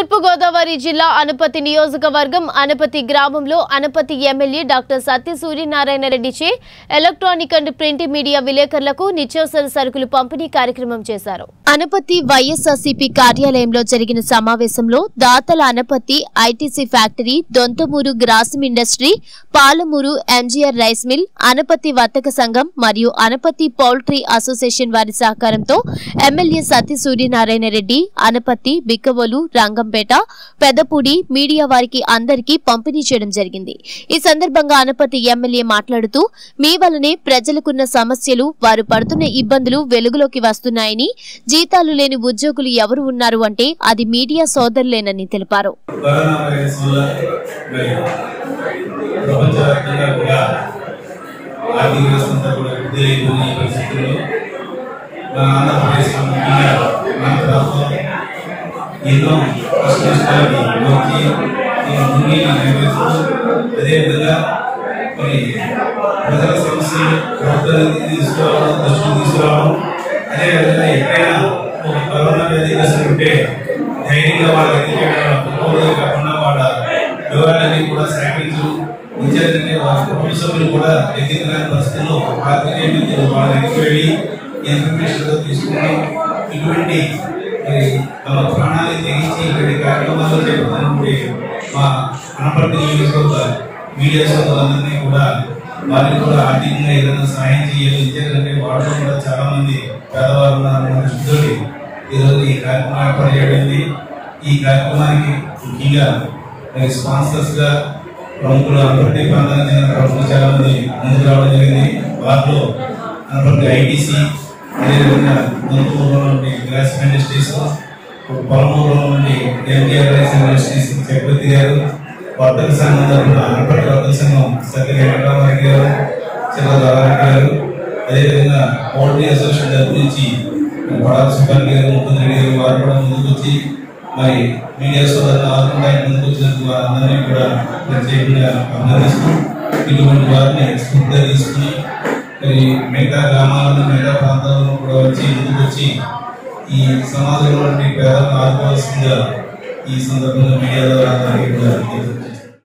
తూర్పుగోదావరి జిల్లా అనపతి నియోజకవర్గం అనపతి గ్రామంలో అనపతి ఎమ్మెల్యే డాక్టర్ సత్య సూర్యనారాయణ రెడ్డిచే ఎలక్ట్రానిక్ అండ్ ప్రింట్ మీడియా విలేకరులకు నిత్యావసర సరుకులు పంపిణీ కార్యక్రమం చేశారు అనపతి వైఎస్ఆర్సీపీ కార్యాలయంలో జరిగిన సమావేశంలో దాతల Anaparthi ITC factory Dontamuru Grasim industry Palamuru MGR rice mill Anaparthi వర్తక సంఘం మరియు అనపతి పౌల్ట్రీ అసోసియేషన్ వారి సహకారంతో ఎమ్మెల్యే సత్య సూర్యనారాయణ రెడ్డి అనపతి బిక్కవోలు రంగంపేట పెదపూడి మీడియా వారికి అందరికీ పంపిణీ చేయడం జరిగింది ఈ సందర్భంగా అనపతి ఎమ్మెల్యే మాట్లాడుతూ మీ వల్లనే ప్రజలకున్న సమస్యలు వారు పడుతున్న ఇబ్బందులు వెలుగులోకి వస్తున్నాయని జీతాలు లేని ఉద్యోగులు ఎవరు ఉన్నారు అంటే అది మీడియా సోదరులేనని తెలిపారు కరోనా వైరస్ వల్ల మరి ప్రపంచవ్యాప్తంగా కూడా ఆర్థిక వ్యవస్థ కూడా కుదేరైపోయిన ఈ పరిస్థితుల్లో మన ఆంధ్రప్రదేశ్ ముఖ్యంగా మన ప్రభుత్వం ఎన్నో కష్టాలు వచ్చి ముందు నెరవేరుస్తూ అదేవిధంగా మరి ప్రజల సమస్యలు ప్రభుత్వానికి తీసుకురావడం దృష్టికి తీసుకురావడం అదేవిధంగా ఎక్కడైనా ఒక కరోనా వ్యాధి దశలు ఉంటే ధైర్యంగా వాళ్ళ ఎదుర్కొనే కాకుండా వాళ్ళ వివరాలన్నీ కూడా సేకరించు నిజంగానే వాళ్ళ కుటుంబ సభ్యులు కూడా ఎదుర్కొనే పరిస్థితుల్లో పాత్రికేయ మిత్రులు వాళ్ళ దగ్గరికి వెళ్ళి ఇన్ఫర్మేషన్ తీసుకుని ఇటువంటి మరి తమ ప్రాణాలు తెగించి ఇటువంటి కార్యక్రమాలు చేపడుతున్నటువంటి మా అనపర్తి నియోజకవర్గ మీడియా సోదరులందరినీ కూడా వారికి కూడా ఆర్థికంగా ఏదైనా సహాయం చేయాలి ఎందుకంటే వాళ్ళు కూడా చాలా మంది పేదవారు ఉన్నారు దృష్టితోటి ఈరోజు ఈ కార్యక్రమం ఏర్పాటు చేయబడింది ఈ కార్యక్రమానికి ముఖ్యంగా మరి స్పాన్సర్స్ గా ప్రముఖులు అనపర్తి ప్రాంతానికి చెందిన ప్రముఖులు చాలా మంది ముందుకు రావడం జరిగింది వారిలో అనపర్తి ఐటీసీ అదేవిధంగా గుంటూరులో నుండి గ్లాస్ ఇండస్ట్రీస్ పొలమూరులో నుండి ఎన్టీఆర్ రైస్ ఇండస్ట్రీస్ చక్రవర్తి గారు వర్తక సంఘం తరఫున అనపర్తి వర్తక సంఘం సత్య వెంకటరామారెడ్డి గారు చిల్లరారెడ్డి గారు అదేవిధంగా పౌల్ట్రీ అసోసియేషన్ తరఫు నుంచి పడాల సుబ్బారెడ్డి గారు ముఖ్యమంత్రి గారు వారు కూడా ముందుకు వచ్చి మరి మీడియా సోదరులు ఆకుండా ముందుకు వచ్చినందుకు వారందరినీ కూడా ప్రత్యేకంగా అభినందిస్తూ ఇటువంటి వారిని స్ఫూర్తిగా తీసుకుని మరి మిగతా గ్రామాలను మిగతా ప్రాంతాలను కూడా వచ్చి ముందుకు వచ్చి ఈ సమాజంలో పేదలను ఆదుకోవాల్సిందిగా ఈ సందర్భంగా మీడియా ద్వారా అందరికీ కూడా